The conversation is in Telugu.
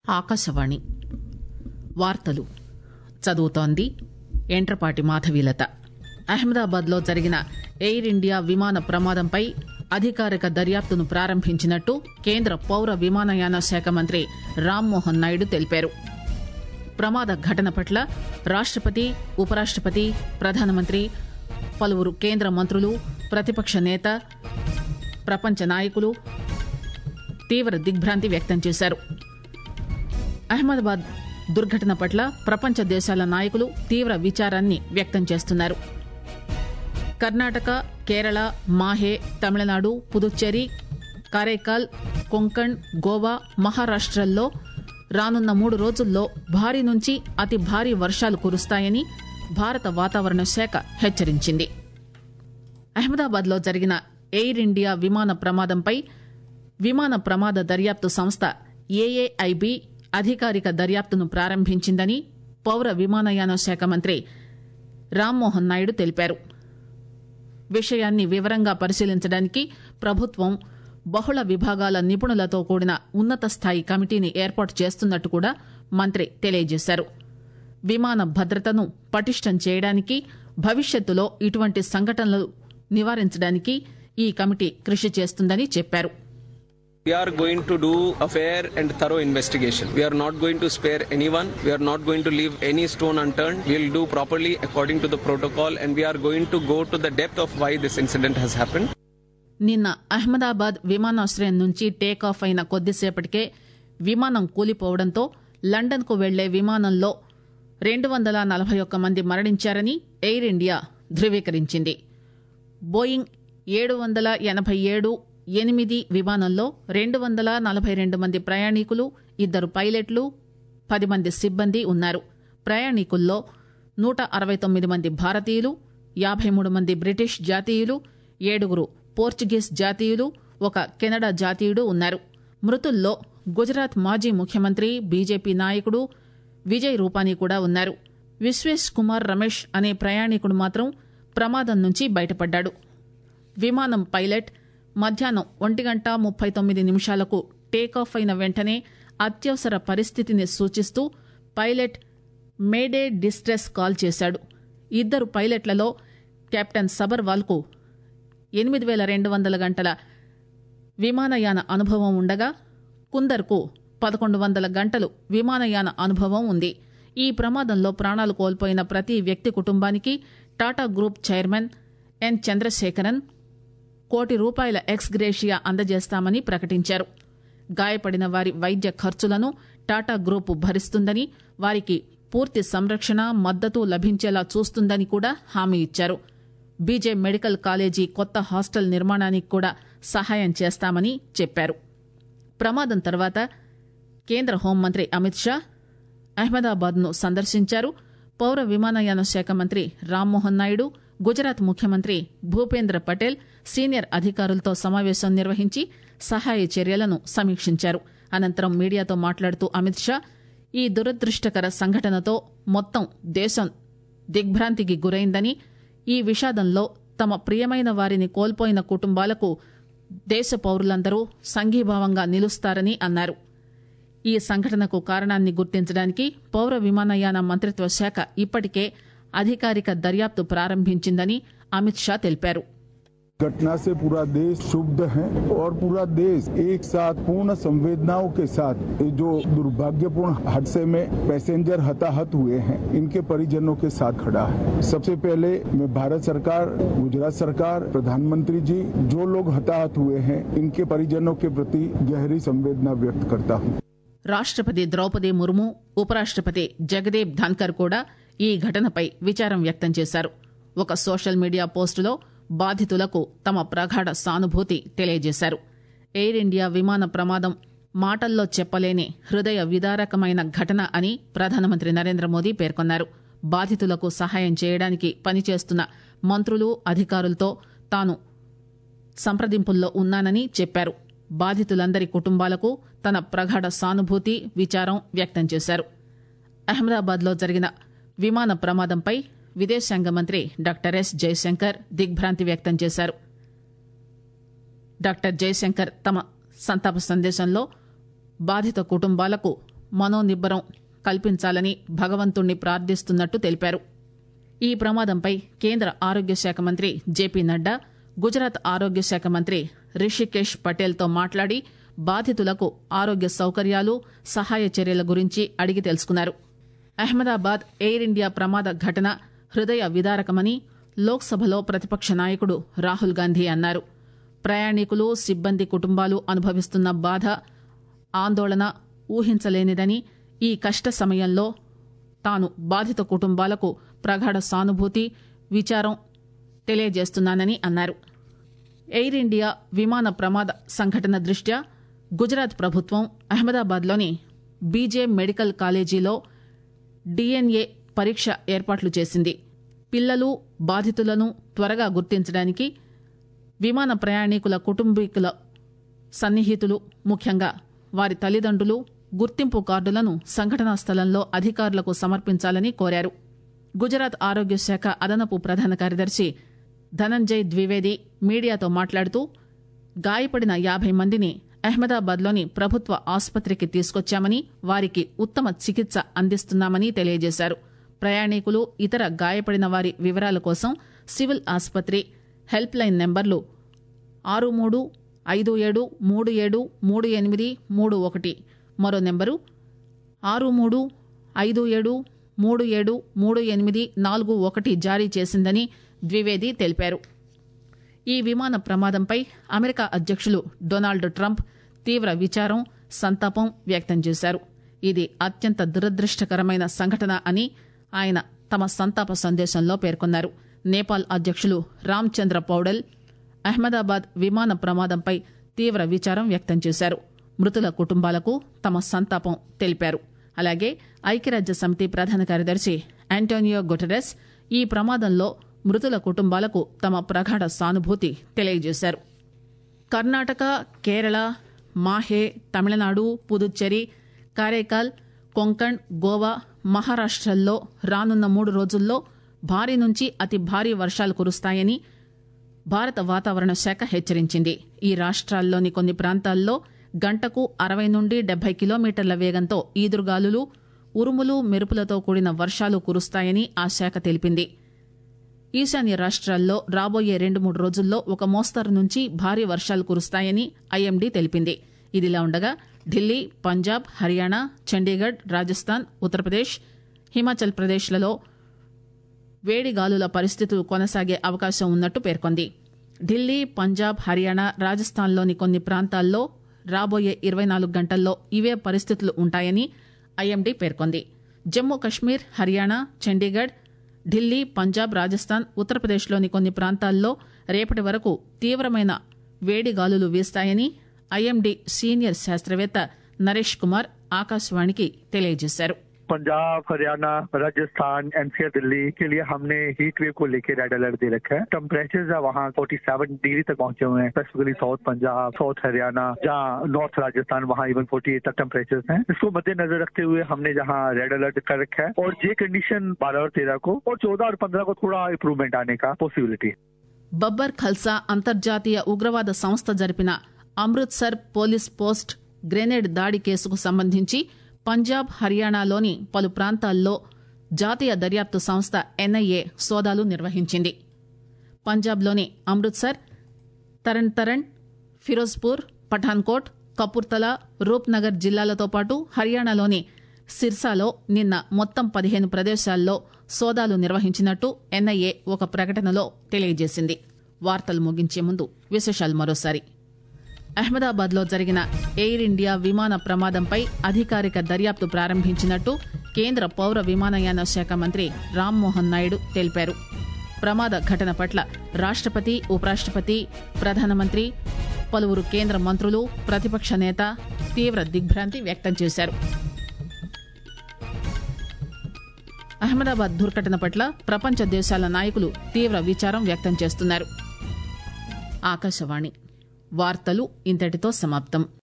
ఆకాశవాణి వార్తలు చదువుతోంది ఎంట్రపాటి మాధవీలత అహ్మదాబాద్లో జరిగిన ఎయిర్ ఇండియా విమాన ప్రమాదంపై అధికారిక దర్యాప్తును ప్రారంభించినట్టు కేంద్ర పౌర విమానయాన శాఖ మంత్రి రామ్మోహన్ నాయుడు తెలిపారు ప్రమాద ఘటన పట్ల రాష్టపతి ఉపరాష్టపతి ప్రధానమంత్రి పలువురు కేంద్ర మంత్రులు ప్రతిపక్ష నేత ప్రపంచ నాయకులు తీవ్ర దిగ్భ్రాంతి వ్యక్తం చేశారు అహ్మదాబాద్ దుర్ఘటన పట్ల ప్రపంచ దేశాల నాయకులు తీవ్ర విచారాన్ని వ్యక్తం చేస్తున్నారు కర్ణాటక కేరళ మాహే తమిళనాడు పుదుచ్చేరి కారైకాల్ కొంకణ్ గోవా మహారాష్టల్లో రానున్న మూడు రోజుల్లో భారీ నుంచి అతి భారీ వర్షాలు కురుస్తాయని భారత వాతావరణ శాఖ హెచ్చరించింది అహ్మదాబాద్లో జరిగిన ఎయిర్ ఇండియా విమాన ప్రమాదంపై విమాన ప్రమాద దర్యాప్తు సంస్థ ఏఏఐబి అధికారిక దర్యాప్తును ప్రారంభించిందని పౌర విమానయాన శాఖ మంత్రి రామ్మోహన్ నాయుడు తెలిపారు విషయాన్ని వివరంగా పరిశీలించడానికి ప్రభుత్వం బహుళ విభాగాల నిపుణులతో కూడిన ఉన్నత స్థాయి కమిటీని ఏర్పాటు చేస్తున్నట్టు కూడా మంత్రి తెలియజేశారు విమాన భద్రతను పటిష్టం చేయడానికి భవిష్యత్తులో ఇటువంటి సంఘటనలు నివారించడానికి ఈ కమిటీ కృషి చేస్తుందని చెప్పారు We are going to do a fair and thorough investigation. We are not going to spare anyone. We are not going to leave any stone unturned. We will do properly according to the protocol and we are going to go to the depth of why this incident has happened. నిన్న అహ్మదాబాద్ విమానాశ్రయం నుంచి టేకాఫ్ అయిన కొద్దిసేపటికే విమానం కూలిపోవడంతో లండన్కు వెళ్లే విమానంలో రెండు వందల నలభై ఒక్క మంది మరణించారని ఎయిర్ ఇండియా ధృవీకరించింది బోయింగ్ ఏడు వందల ఎనభై ఏడు ఎనిమిది విమానంలో రెండు వందల నలభై రెండు మంది ప్రయాణికులు ఇద్దరు పైలట్లు పది మంది సిబ్బంది ఉన్నారు ప్రయాణికుల్లో నూట అరవై తొమ్మిది మంది భారతీయులు యాభై మూడు మంది బ్రిటిష్ జాతీయులు ఏడుగురు పోర్చుగీస్ జాతీయులు ఒక కెనడా జాతీయుడు ఉన్నారు మృతుల్లో గుజరాత్ మాజీ ముఖ్యమంత్రి బీజేపీ నాయకుడు విజయ్ రూపానీ కూడా ఉన్నారు విశ్వేష్ కుమార్ రమేష్ అనే ప్రయాణికుడు మాత్రం ప్రమాదం నుంచి బయటపడ్డాడు విమానం పైలట్ మధ్యాహ్నం ఒంటి గంట ముప్పై తొమ్మిది నిమిషాలకు టేకాఫ్ అయిన వెంటనే అత్యవసర పరిస్థితిని సూచిస్తూ పైలట్ మేడే డిస్ట్రెస్ కాల్ చేశాడు ఇద్దరు పైలట్లలో కెప్టెన్ సబర్వాల్కు ఎనిమిది వేల రెండు వందల గంటల విమానయాన అనుభవం ఉండగా కుందర్కు పదకొండు వందల గంటలు విమానయాన అనుభవం ఉంది ఈ ప్రమాదంలో ప్రాణాలు కోల్పోయిన ప్రతి వ్యక్తి కుటుంబానికి Tata group chairman N Chandrasekaran కోటి రూపాయల ఎక్స్ గ్రేషియా అందజేస్తామని ప్రకటించారు గాయపడిన వారి వైద్య ఖర్చులను టాటా గ్రూప్ భరిస్తుందని వారికి పూర్తి సంరక్షణ మద్దతు లభించేలా చూస్తుందని కూడా హామీ ఇచ్చారు బీజే మెడికల్ కాలేజీ కొత్త హాస్టల్ నిర్మాణానికి కూడా సహాయం చేస్తామని చెప్పారు ప్రమాదం తర్వాత కేంద్ర హోంమంత్రి అమిత్ షా అహ్మదాబాద్ను సందర్శించారు పౌర విమానయాన శాఖ మంత్రి రామ్మోహన్ నాయుడు గుజరాత్ ముఖ్యమంత్రి భూపేంద్ర పటేల్ సీనియర్ అధికారులతో సమావేశం నిర్వహించి సహాయ చర్యలను సమీక్షించారు అనంతరం మీడియాతో మాట్లాడుతూ అమిత్ షా ఈ దురదృష్టకర సంఘటనతో మొత్తం దేశం దిగ్భ్రాంతికి గురైందని ఈ విషాదంలో తమ ప్రియమైన వారిని కోల్పోయిన కుటుంబాలకు దేశ పౌరులందరూ సంఘీభావంగా నిలుస్తారని అన్నారు ఈ సంఘటనకు కారణాన్ని గుర్తించడానికి పౌర విమానయాన మంత్రిత్వ శాఖ ఇప్పటికే అధికారిక దర్యాప్తు ప్రారంభించిందని అమిత్ షా తెలిపారు घटना से पूरा देश क्षुब्ध है और पूरा देश एक साथ पूर्ण संवेदनाओं के साथ ये जो दुर्भाग्यपूर्ण हादसे में पैसेंजर हताहत हुए हैं इनके परिजनों के साथ खड़ा है सबसे पहले मैं भारत सरकार गुजरात सरकार प्रधानमंत्री जी जो लोग हताहत हुए हैं इनके परिजनों के प्रति गहरी संवेदना व्यक्त करता हूँ రాష్టపతి ద్రౌపది ముర్ము ఉపరాష్టపతి జగదీప్ ధన్కర్ కూడా ఈ ఘటనపై విచారం వ్యక్తం చేశారు ఒక సోషల్ మీడియా పోస్టులో బాధితులకు తమ ప్రగాఢ సానుభూతి తెలియజేశారు ఎయిర్ ఇండియా విమాన ప్రమాదం మాటల్లో చెప్పలేని హృదయ విదారకమైన ఘటన అని ప్రధానమంత్రి నరేంద్ర మోదీ పేర్కొన్నారు బాధితులకు సహాయం చేయడానికి పనిచేస్తున్న మంత్రులు అధికారులతో తాను సంప్రదింపుల్లో ఉన్నానని చెప్పారు బాధితులందరి కుటుంబాలకు తన ప్రగాఢ సానుభూతి విచారం వ్యక్తం చేశారు అహ్మదాబాద్లో జరిగిన విమాన ప్రమాదంపై విదేశాంగ మంత్రి డాక్టర్ ఎస్ జయశంకర్ దిగ్భ్రాంతి వ్యక్తం చేశారు డాక్టర్ జయశంకర్ తమ సంతాప సందేశంలో బాధిత కుటుంబాలకు మనోనిబ్బరం కల్పించాలని భగవంతుణ్ణి ప్రార్థిస్తున్నట్టు తెలిపారు ఈ ప్రమాదంపై కేంద్ర ఆరోగ్య శాఖ మంత్రి జేపీ నడ్డా గుజరాత్ ఆరోగ్య శాఖ మంత్రి రిషికేష్ పటేల్తో మాట్లాడి బాధితులకు ఆరోగ్య సౌకర్యాలు సహాయ చర్యల గురించి అడిగి తెలుసుకున్నారు అహ్మదాబాద్ ఎయిర్ ఇండియా ప్రమాద ఘటన హృదయ విదారకమని లోక్సభలో ప్రతిపక్ష నాయకుడు రాహుల్ గాంధీ అన్నారు ప్రయాణికులు సిబ్బంది కుటుంబాలు అనుభవిస్తున్న బాధ ఆందోళన ఊహించలేనిదని ఈ కష్ట సమయంలో తాను బాధిత కుటుంబాలకు ప్రగాఢ సానుభూతి విచారం తెలియజేస్తున్నానని అన్నారు ఎయిర్ ఇండియా విమాన ప్రమాద సంఘటన దృష్ట్యా గుజరాత్ ప్రభుత్వం అహ్మదాబాద్లోని బీజే మెడికల్ కాలేజీలో డీఎన్ఏ పరీక్ష ఏర్పాట్లు చేసింది పిల్లలు బాధితులను త్వరగా గుర్తించడానికి విమాన ప్రయాణికుల కుటుంబీకుల సన్నిహితులు ముఖ్యంగా వారి తల్లిదండ్రులు గుర్తింపు కార్డులను సంఘటనా స్థలంలో అధికారులకు సమర్పించాలని కోరారు గుజరాత్ ఆరోగ్య శాఖ అదనపు ప్రధాన కార్యదర్శి ధనంజయ్ ద్వివేది మీడియాతో మాట్లాడుతూ గాయపడిన యాభై మందిని అహ్మదాబాద్లోని ప్రభుత్వ ఆసుపత్రికి తీసుకొచ్చామని వారికి ఉత్తమ చికిత్స అందిస్తున్నామని తెలియజేశారు ప్రయాణికులు ఇతర గాయపడిన వారి వివరాల కోసం సివిల్ ఆసుపత్రి హెల్ప్ లైన్ నెంబర్లు ఆరు మూడు ఐదు ఏడు మూడు ఏడు మూడు ఎనిమిది మూడు ఒకటి మరో నెంబరు ఆరు మూడు ఐదు ఏడు మూడు ఏడు మూడు ఎనిమిది నాలుగు ఒకటి జారీ చేసిందని ద్వివేది తెలిపారు ఈ విమాన ప్రమాదంపై అమెరికా అధ్యక్షులు డొనాల్డ్ ట్రంప్ తీవ్ర విచారం సంతాపం వ్యక్తం చేశారు ఇది అత్యంత దురదృష్టకరమైన సంఘటన అని ఆయన తమ సంతాప సందేశంలో పేర్కొన్నారు నేపాల్ అధ్యక్షులు రామ్చంద్ర పౌడెల్ అహ్మదాబాద్ విమాన ప్రమాదంపై తీవ్ర విచారం వ్యక్తం చేశారు మృతుల కుటుంబాలకు తమ సంతాపం తెలిపారు అలాగే ఐక్యరాజ్య సమితి ప్రధాన కార్యదర్శి ఆంటోనియో గుటెరస్ ఈ ప్రమాదంలో మృతుల కుటుంబాలకు తమ ప్రగాఢ సానుభూతి తెలియజేశారు కర్ణాటక కేరళ మాహే తమిళనాడు పుదుచ్చేరి కారైకాల్ కొంకణ్ గోవా మహారాష్టల్లో రానున్న మూడు రోజుల్లో భారీ నుంచి అతి భారీ వర్షాలు కురుస్తాయని భారత వాతావరణ శాఖ హెచ్చరించింది ఈ రాష్ట్రాల్లోని కొన్ని ప్రాంతాల్లో గంటకు అరవై నుండి డెబ్బై కిలోమీటర్ల వేగంతో ఈదురుగాలులు ఉరుములు మెరుపులతో కూడిన వర్షాలు కురుస్తాయని ఆ శాఖ తెలిపింది ఈశాన్య రాష్ట్రాల్లో రాబోయే రెండు మూడు రోజుల్లో ఒక మోస్తరు నుంచి భారీ వర్షాలు కురుస్తాయని ఐఎండీ తెలిపింది ఇదిలా ఉండగా ఢిల్లీ పంజాబ్ హర్యానా చండీగఢ్ రాజస్థాన్ ఉత్తరప్రదేశ్ హిమాచల్ ప్రదేశ్లలో వేడి గాలుల పరిస్థితులు కొనసాగే అవకాశం ఉన్నట్టు పేర్కొంది ఢిల్లీ పంజాబ్ హర్యానా రాజస్థాన్లోని కొన్ని ప్రాంతాల్లో రాబోయే ఇరవై నాలుగు గంటల్లో ఇవే పరిస్థితులు ఉంటాయని ఐఎండీ పేర్కొంది జమ్మూ కశ్మీర్ హర్యానా చండీగఢ్ ఢిల్లీ పంజాబ్ రాజస్థాన్ ఉత్తరప్రదేశ్లోని కొన్ని ప్రాంతాల్లో రేపటి వరకు తీవ్రమైన వేడి గాలులు వీస్తాయని ఐఎండీ సీనియర్ శాస్త్రవేత్త నరేష్ కుమార్ ఆకాశవాణికి తెలియజేశారు पंजाब हरियाणा राजस्थान एनसीआर दिल्ली के लिए हमने हीट वेव को लेकर रेड अलर्ट दे रखा है टेम्परेचर वहाँ 47 डिग्री तक पहुंचे हुए हैं specifically south Punjab south Haryana जहाँ नॉर्थ राजस्थान वहाँ इवन 48 तक टेम्परेचर हैं इसको मद्देनजर रखते हुए हमने जहाँ रेड अलर्ट कर रखा है और ये कंडीशन बारह और तेरह को और चौदह और पंद्रह को थोड़ा इंप्रूवमेंट आने का पॉसिबिलिटी బబ్బర్ ఖల్సా అంతర్జాతీయ ఉగ్రవాద సంస్థ జరిపిన అమృత్సర్ పోలీస్ పోస్ట్ గ్రెనేడ్ దాడి కేసుకు సంబంధించి పంజాబ్ హర్యానాలోని పలు ప్రాంతాల్లో జాతీయ దర్యాప్తు సంస్థ ఎన్ఐఏ సోదాలు నిర్వహించింది పంజాబ్లోని అమృత్సర్ తరణ్ తరణ్ ఫిరోజ్పూర్ పఠాన్కోట్ కపూర్తలా రూప్నగర్ జిల్లాలతో పాటు హర్యానాలోని సిర్సాలో నిన్న మొత్తం పదిహేను ప్రదేశాల్లో సోదాలు నిర్వహించినట్టు ఎన్ఐఏ ఒక ప్రకటనలో తెలియజేసింది వార్తలు ముగించే ముందు విశేషాలు మరోసారి అహ్మదాబాద్ లో జరిగిన ఎయిర్ ఇండియా విమాన ప్రమాదంపై అధికారిక దర్యాప్తు ప్రారంభించినట్టు కేంద్ర పౌర విమానయాన శాఖ మంత్రి రామ్మోహన్ నాయుడు తెలిపారు ప్రమాద ఘటన పట్ల రాష్టపతి ఉపరాష్టపతి ప్రధానమంత్రి పలువురు కేంద్ర మంత్రులు ప్రతిపక్ష నేత తీవ్ర దిగ్భ్రాంతి వ్యక్తం చేశారు అహ్మదాబాద్ దుర్ఘటన పట్ల ప్రపంచ దేశాల నాయకులు తీవ్ర విచారం వ్యక్తం చేస్తున్నారు ఆకాశవాణి వార్తలు ఇంతటితో సమాప్తం